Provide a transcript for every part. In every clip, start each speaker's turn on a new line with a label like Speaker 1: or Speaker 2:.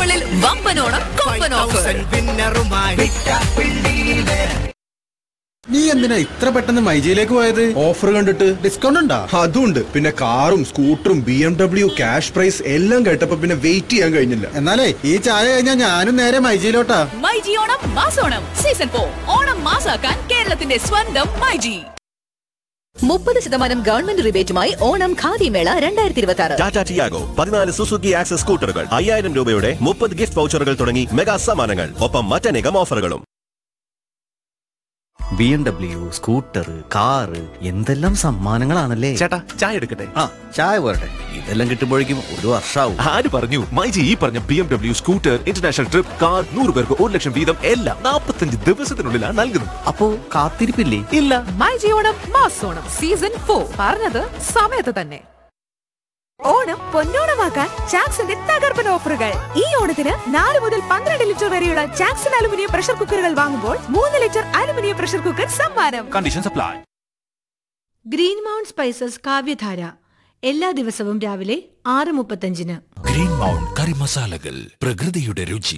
Speaker 1: ഷോറൂമുകളിൽ വമ്പനോണം കൊമ്പൻ ഓഫർ
Speaker 2: നീ എന്തിനാ ഇത്ര പെട്ടെന്ന് മൈജിയിലേക്ക് പോയത് ഓഫർ കണ്ടിട്ട് ഡിസ്കൗണ്ട് ഉണ്ടാ
Speaker 3: അതുണ്ട് പിന്നെ കാറും സ്കൂട്ടറും B M W cash prize എല്ലാം കേട്ടപ്പോ പിന്നെ വെയിറ്റ് ചെയ്യാൻ കഴിഞ്ഞില്ല
Speaker 2: എന്നാലേ ഈ ചായ കഴിഞ്ഞാ ഞാനും നേരെ മൈജിയിലോട്ടാ
Speaker 1: മൈജി ഓണം മാസോണം സീസൺ ഫോർ ഓണം മാസാക്കാൻ കേരളത്തിന്റെ സ്വന്തം മൈജി മുപ്പത് ശതമാനം ഗവൺമെന്റ് റിബേറ്റുമായി ഓണം ഖാദി മേള രണ്ടായിരത്തി ഇരുപത്തി ആറ്
Speaker 4: ടാറ്റ ടിയാഗോ പതിനാല് സുസുക്കി ആക്സസ് സ്കൂട്ടറുകൾ അയ്യായിരം രൂപയുടെ മുപ്പത് ഗിഫ്റ്റ് വൗച്ചറുകൾ തുടങ്ങി മെഗാ സമ്മാനങ്ങൾ ഒപ്പം മറ്റനേകം ഓഫറുകളും
Speaker 5: B M W scooter car എന്തെല്ലാം സമ്മാനങ്ങളാണല്ലേ
Speaker 6: ചേട്ടാ ചായ എടുക്കട്ടെ
Speaker 5: ആ ചായ പോരട്ടെ ഇതെല്ലാം കിട്ടുമ്പോഴേക്കും ഒരു വർഷാവും
Speaker 6: ആര് പറഞ്ഞു മൈജി ഈ പറഞ്ഞ B M W scooter international trip car നൂറ് പേർക്ക് ഒരു ലക്ഷം വീതം എല്ലാം നാൽപ്പത്തഞ്ച് ദിവസത്തിനുള്ളിലാണ് നൽകുന്നത്
Speaker 5: അപ്പോ കാത്തിരിപ്പില്ലേ
Speaker 6: ഇല്ല
Speaker 7: മൈജി ഓണം മാസോണം സീസൺ ഫോർ പറഞ്ഞത് സമയത്ത് തന്നെ ഓണം പൊന്നോണമാക്കാൻ ചാക്സിന്റെ തകർപ്പൻ ഓഫറുകൾ ഈ ഓണത്തിന് നാല് മുതൽ പന്ത്രണ്ട് ലിറ്റർ വരെയുള്ള ചാക്സൺ അലുമിനിയം പ്രഷർ കുക്കറുകൾ വാങ്ങുമ്പോൾ മൂന്ന് ലിറ്റർ അലുമിനിയം പ്രഷർ കുക്കർ സമ്മാനം
Speaker 6: condition supply
Speaker 8: green mount spices Kavyadhara എല്ലാ ദിവസവും രാവിലെ ആറ് മുപ്പത്തഞ്ചിന്
Speaker 9: ഗ്രീൻ മൗണ്ട് കറി മസാലകൾ പ്രകൃതിയുടെ രുചി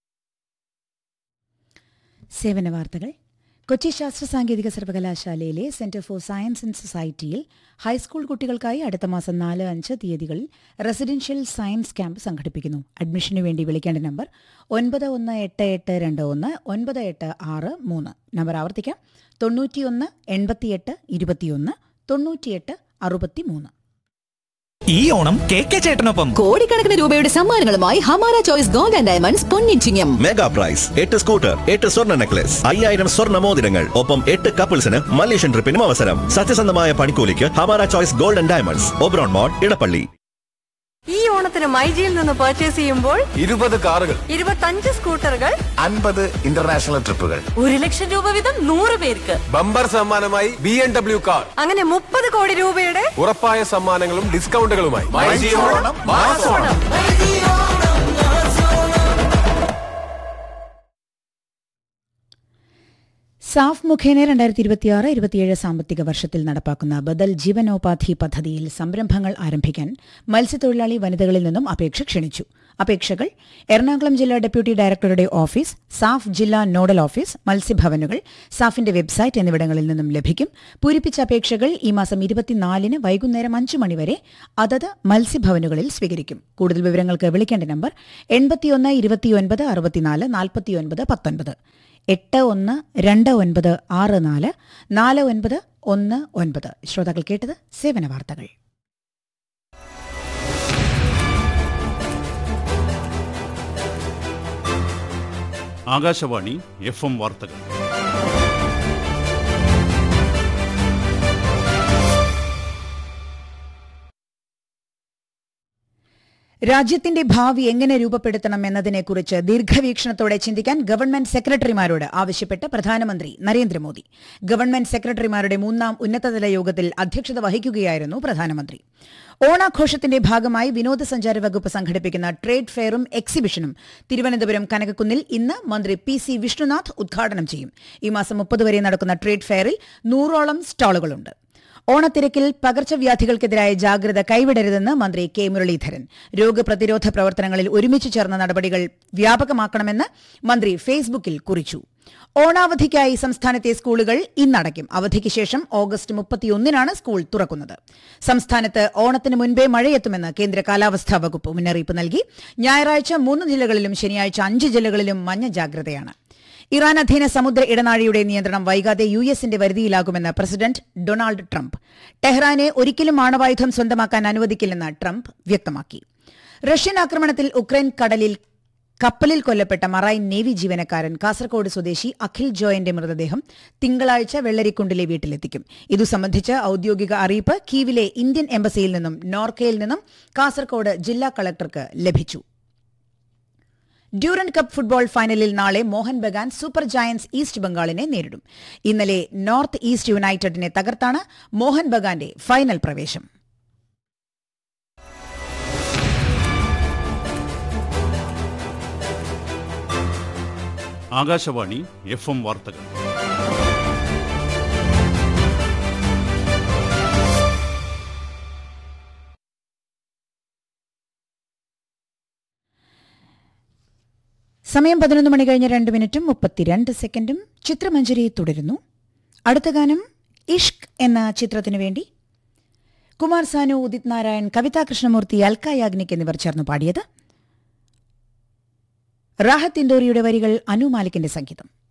Speaker 10: സേവന വാർത്തകൾ കൊച്ചി ശാസ്ത്ര സാങ്കേതിക സർവകലാശാലയിലെ സെന്റർ ഫോർ സയൻസ് ആൻഡ് സൊസൈറ്റിയിൽ ഹൈസ്കൂൾ കുട്ടികൾക്കായി അടുത്ത മാസം നാല് അഞ്ച് തീയതികളിൽ റെസിഡൻഷ്യൽ സയൻസ് ക്യാമ്പ് സംഘടിപ്പിക്കുന്നു അഡ്മിഷനു വേണ്ടി വിളിക്കേണ്ട നമ്പർ ഒൻപത് ഒന്ന് എട്ട് എട്ട് രണ്ട് ഒന്ന് ഒൻപത് എട്ട് ആറ് മൂന്ന് നമ്പർ ആവർത്തിക്കാം തൊണ്ണൂറ്റിയൊന്ന് എൺപത്തിയെട്ട് ഇരുപത്തിയൊന്ന് തൊണ്ണൂറ്റിയെട്ട് അറുപത്തി മൂന്ന്
Speaker 9: ഈ ഓണം കെ കെ ചേട്ടനൊപ്പം
Speaker 1: കോടിക്കണക്കിന് രൂപയുടെ സമ്മാനങ്ങളുമായി Hamara choice gold and diamonds പൊന്നിച്ചിങ്ങം
Speaker 4: മെഗാ പ്രൈസ് എട്ട് സ്കൂട്ടർ എട്ട് സ്വർണ്ണ നെക്ലസ് അയ്യായിരം സ്വർണ്ണ മോതിരങ്ങൾ ഒപ്പം എട്ട് കപ്പിൾസിന് മലേഷ്യൻ ട്രിപ്പിനും അവസരം സത്യസന്ധമായ പണിക്കൂലിക്ക് Hamara choice gold and diamonds Oberon mall Edappally
Speaker 7: ഈ ഓണത്തിന് മൈജിയിൽ നിന്ന് പർച്ചേസ് ചെയ്യുമ്പോൾ
Speaker 6: ഇരുപത് കാറുകൾ
Speaker 7: ഇരുപത്തഞ്ച് സ്കൂട്ടറുകൾ
Speaker 6: അൻപത് ഇന്റർനാഷണൽ ട്രിപ്പുകൾ
Speaker 7: ഒരു ലക്ഷം രൂപ വീതം നൂറ് പേർക്ക്
Speaker 6: ബമ്പർ സമ്മാനമായി ബി എം ഡബ്ല്യു കാർ
Speaker 7: അങ്ങനെ മുപ്പത് കോടി രൂപയുടെ
Speaker 6: ഉറപ്പായ സമ്മാനങ്ങളും ഡിസ്കൗണ്ടുകളുമായി മൈജി ഓണം മാസോണം
Speaker 10: സാഫ് മുഖേന രണ്ടായിരത്തി ഇരുപത്തിയാറ് ഇരുപത്തിയേഴ് സാമ്പത്തിക വർഷത്തിൽ നടപ്പാക്കുന്ന ബദൽ ജീവനോപാധി പദ്ധതിയിൽ സംരംഭങ്ങൾ ആരംഭിക്കാൻ മത്സ്യത്തൊഴിലാളി വനിതകളിൽ നിന്നും അപേക്ഷ ക്ഷണിച്ചു അപേക്ഷകൾ എറണാകുളം ജില്ലാ ഡെപ്യൂട്ടി ഡയറക്ടറുടെ ഓഫീസ് സാഫ് ജില്ലാ നോഡൽ ഓഫീസ് മത്സ്യഭവനുകൾ സാഫിന്റെ വെബ്സൈറ്റ് എന്നിവിടങ്ങളിൽ നിന്നും ലഭിക്കും പൂരിപ്പിച്ച അപേക്ഷകൾ ഈ മാസം ഇരുപത്തിനാലിന് വൈകുന്നേരം അഞ്ചു മണിവരെ അതത് മത്സ്യഭവനുകളിൽ സ്വീകരിക്കും കൂടുതൽ വിവരങ്ങൾക്ക് വിളിക്കേണ്ട നമ്പർ എൺപത്തിയൊന്ന് ഇരുപത്തിയൊൻപത് അറുപത്തിനാല് നാൽപ്പത്തിയൊൻപത് പത്തൊൻപത് എട്ട് ഒന്ന് രണ്ട് ഒൻപത് ആറ് നാല് നാല് ഒൻപത് ഒന്ന് ഒൻപത് ശ്രോതാക്കൾ കേട്ടത് സേവന വാർത്തകൾ
Speaker 11: ആകാശവാണി എഫ് എം വാർത്തകൾ
Speaker 10: രാജ്യത്തിന്റെ ഭാവി എങ്ങനെ രൂപപ്പെടുത്തണം എന്നതിനെക്കുറിച്ച് ദീർഘവീക്ഷണത്തോടെ ചിന്തിക്കാൻ ഗവൺമെന്റ് സെക്രട്ടറിമാരോട് ആവശ്യപ്പെട്ട് പ്രധാനമന്ത്രി നരേന്ദ്രമോദി ഗവൺമെന്റ് സെക്രട്ടറിമാരുടെ മൂന്നാം ഉന്നതതല യോഗത്തിൽ അധ്യക്ഷത വഹിക്കുകയായിരുന്നു പ്രധാനമന്ത്രി ഓണാഘോഷത്തിന്റെ ഭാഗമായി വിനോദസഞ്ചാര വകുപ്പ് സംഘടിപ്പിക്കുന്ന ട്രേഡ് ഫെയറും എക്സിബിഷനും തിരുവനന്തപുരം കനകക്കുന്നിൽ ഇന്ന് മന്ത്രി പി സി വിഷ്ണുനാഥ് ഉദ്ഘാടനം ചെയ്യും ഈ മാസം മുപ്പത് വരെ നടക്കുന്ന ട്രേഡ് ഫെയറിൽ നൂറോളം സ്റ്റാളുകളുണ്ട് ഓണത്തിരക്കിൽ പകർച്ചവ്യാധികൾക്കെതിരായ ജാഗ്രത കൈവിടരുതെന്ന് മന്ത്രി കെ മുരളീധരൻ രോഗപ്രതിരോധ പ്രവർത്തനങ്ങളിൽ ഒരുമിച്ച് ചേർന്ന നടപടികൾ വ്യാപകമാക്കണമെന്ന് മന്ത്രി ഫേസ്ബുക്കിൽ കുറിച്ചു ഓണാവധിക്കായി സംസ്ഥാനത്തെ സ്കൂളുകൾ ഇന്നടയ്ക്കും അവധിക്ക് ശേഷം ഓഗസ്റ്റ് മുപ്പത്തിയൊന്നിനാണ് സ്കൂൾ തുറക്കുന്നത് സംസ്ഥാനത്ത് ഓണത്തിന് മുൻപേ മഴയെത്തുമെന്ന് കേന്ദ്ര കാലാവസ്ഥാ വകുപ്പ് മുന്നറിയിപ്പ് നൽകി ഞായറാഴ്ച മൂന്ന് ജില്ലകളിലും ശനിയാഴ്ച അഞ്ച് ജില്ലകളിലും മഞ്ഞ ജാഗ്രതയാണ് ഇറാൻ അധീന സമുദ്ര ഇടനാഴിയുടെ നിയന്ത്രണം വൈകാതെ യു എസിന്റെ വരുതിയിലാകുമെന്ന് പ്രസിഡന്റ് ഡൊണാൾഡ് ട്രംപ് ടെഹ്റാനെ ഒരിക്കലും ആണവായുധം സ്വന്തമാക്കാൻ അനുവദിക്കില്ലെന്ന് ട്രംപ് വ്യക്തമാക്കി റഷ്യൻ ആക്രമണത്തിൽ ഉക്രൈൻ കടലിൽ കപ്പലിൽ കൊല്ലപ്പെട്ട മറൈൻ നേവി ജീവനക്കാരൻ കാസർകോട് സ്വദേശി അഖിൽ ജോയന്റെ മൃതദേഹം തിങ്കളാഴ്ച വെള്ളരിക്കുണ്ടിലെ വീട്ടിലെത്തിക്കും ഇതു സംബന്ധിച്ച് ഔദ്യോഗിക അറിയിപ്പ് കീവിലെ ഇന്ത്യൻ എംബസിയിൽ നിന്നും നോർക്കയിൽ നിന്നും കാസർകോട് ജില്ലാ കളക്ടർക്ക് ലഭിച്ചു ഡ്യൂറൻ കപ്പ് ഫുട്ബോൾ ഫൈനലിൽ നാളെ Mohan Bagan super giants east ബംഗാളിനെ നേരിടും ഇന്നലെ നോർത്ത് ഈസ്റ്റ് യുണൈറ്റഡിനെ തകർത്താണ് മോഹൻ ബഗാന്റെ ഫൈനൽ പ്രവേശം
Speaker 11: ആകാശവാണി എഫ് എം വാർത്തകൾ
Speaker 10: സമയം പതിനൊന്ന് മണി കഴിഞ്ഞ് രണ്ട് മിനിറ്റും മുപ്പത്തിരണ്ട് സെക്കൻഡും ചിത്രമഞ്ജരി തുടരുന്നു അടുത്ത ഗാനം ഇഷ്ക് എന്ന ചിത്രത്തിനു വേണ്ടി കുമാർ സാനു ഉദിത് നാരായൺ കവിതാ കൃഷ്ണമൂർത്തി അൽക്ക യാഗ്നിക് എന്നിവർ ചേർന്ന് പാടിയത് റാഹത്ത് ഇൻഡോറിയുടെ വരികൾ അനു മാലിക്കിന്റെ സംഗീതം